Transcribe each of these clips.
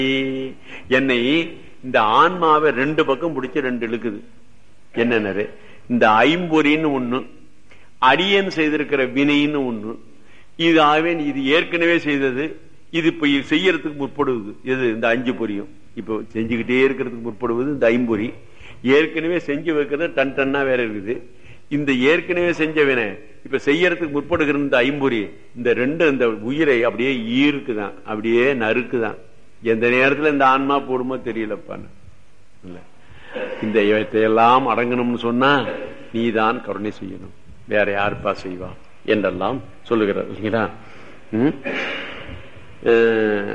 என்னை இந்த ஆன்மாவை ரெண்டு பக்கம் பிடிச்சு ரெண்டு இழுக்குது என்னன்னு இந்த ஐம்பொறின்னு ஒண்ணு அடியன் செய்திருக்கிற வினைன்னு ஒண்ணு இது ஆவேன் இது ஏற்கனவே செய்தது இது இப்ப செய்யறதுக்கு முற்படுவது எது இந்த அஞ்சு பொரியும் இப்போ செஞ்சுக்கிட்டே இருக்கிறதுக்கு முற்படுவது இந்த ஐம்பொறி ஏற்கனவே செஞ்சு வைக்கிறது டன் டன்னா வேற இருக்குது இந்த ஏற்கனவே செஞ்ச வினை இப்ப செய்யறதுக்கு முற்படுகிற இந்த ஐம்பொறி இந்த ரெண்டு இந்த உயிரை அப்படியே ஈர்க்குதான் அப்படியே நறுக்குதான் எந்த நேரத்துல இந்த ஆன்மா போடுமோ தெரியலப்பான்னு இல்ல இந்த இவற்றையெல்லாம் அடங்கணும்னு சொன்னா நீதான் கருணை செய்யணும் வேற யாருப்பா செய்வா என்றெல்லாம் சொல்லுகிறார் இல்லைங்களா ம்? அஹ்,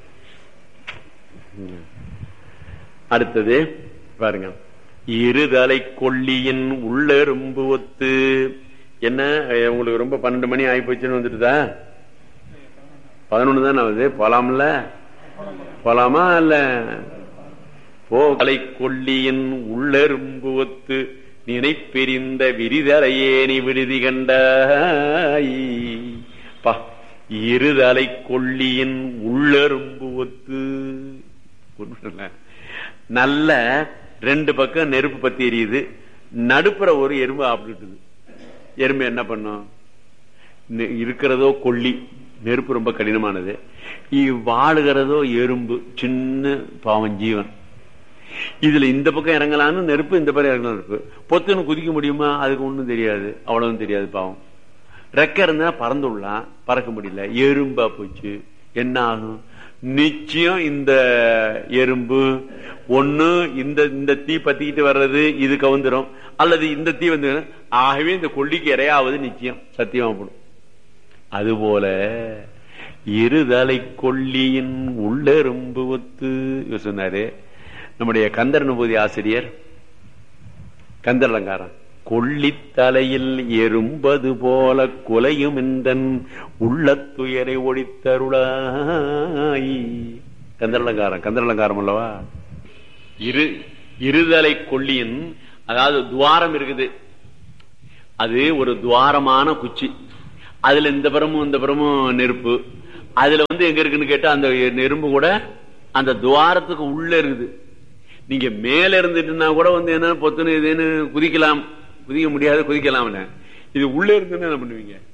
அடுத்தது பாருங்க இருதலை கொல்லியின் உள்ளெரும்பு ஒத்து என்ன அஹ், உங்களுக்கு ரொம்ப பன்னெண்டு மணி ஆகி போச்சுன்னு வந்துட்டுதா பதினொன்னு தானே ஆகுது போலாம்ல போலாமா இல்ல போகலை கொல்லியின் உள்ளெரும்பு ஒத்து நினைப்பெரிந்த விரிதலையே நீ விடுதி கண்டாய் பா இருதலை கொல்லியின் உள்ளெரும்பு ஒத்து ஒண்ணுமில்ல. நல்ல ரெண்டு பக்கம் நெருப்பு பத்தி எரியுது நடுப்புற ஒரு எறும்பு ஆப்பிட்டுது எறும்பு என்ன பண்ணும் நெ- இருக்கிறதோ கொல்லி நெருப்பு ரொம்ப கடினமானது இ- வாழுகிறதோ எறும்பு சின்ன பாவம் ஜீவன் இதுல இந்த பக்கம் இறங்கலான்னு நெருப்பு இந்த பக்கம் இறங்கலாம் நெருப்பு பொத்துன்னு குதிக்க முடியுமா அதுக்கு ஒண்ணும் தெரியாது அவ்வளவும் தெரியாது பாவம் ரெக்க இருந்தா பறந்து விடலாம் பறக்க முடியல எறும்பா போச்சு என்ன ஆகும் நிச்சயம் இந்த எறும்பு ஒண்ணு இந்த இந்த தீ பத்திக்கிட்டு வர்றது இது கவுந்துரும் அல்லது இந்த தீ வந்து ஆகவே இந்த கொல்லிக்கு இரையாவது நிச்சயம் சத்தியமா போடும் அதுபோல இருதலை கொல்லியின் உள்ளெரும்பு ஒத்து இவர் சொன்னாரு நம்முடைய கந்தர் அனுபூதி ஆசிரியர் கந்தர் அலங்காரம் கொள்ளித்தலையில் எறும்பது போல குலையும் இந்தன் உள்ளத்துயரை ஒழித்தருளாய் கந்தர் அலங்காரம் கந்தர் அலங்காரம் அல்லவா இரு இருதலை கொல்லியின் அதாவது துவாரம் இருக்குது அது ஒரு துவாரமான குச்சி அதுல இந்த புறமும் இந்த புறமும் நெருப்பு அதுல வந்து எங்க இருக்குன்னு கேட்டா அந்த நெருப்பு கூட அந்த துவாரத்துக்கு உள்ள இருக்குது நீங்க மேல இருந்துட்டுனா கூட வந்து என்ன பொத்துன்னு இதுன்னு குதிக்கலாம் குதிக்க முடியாது குதிக்கலாம் இது உள்ள இருந்துன்னு என்ன பண்ணுவீங்க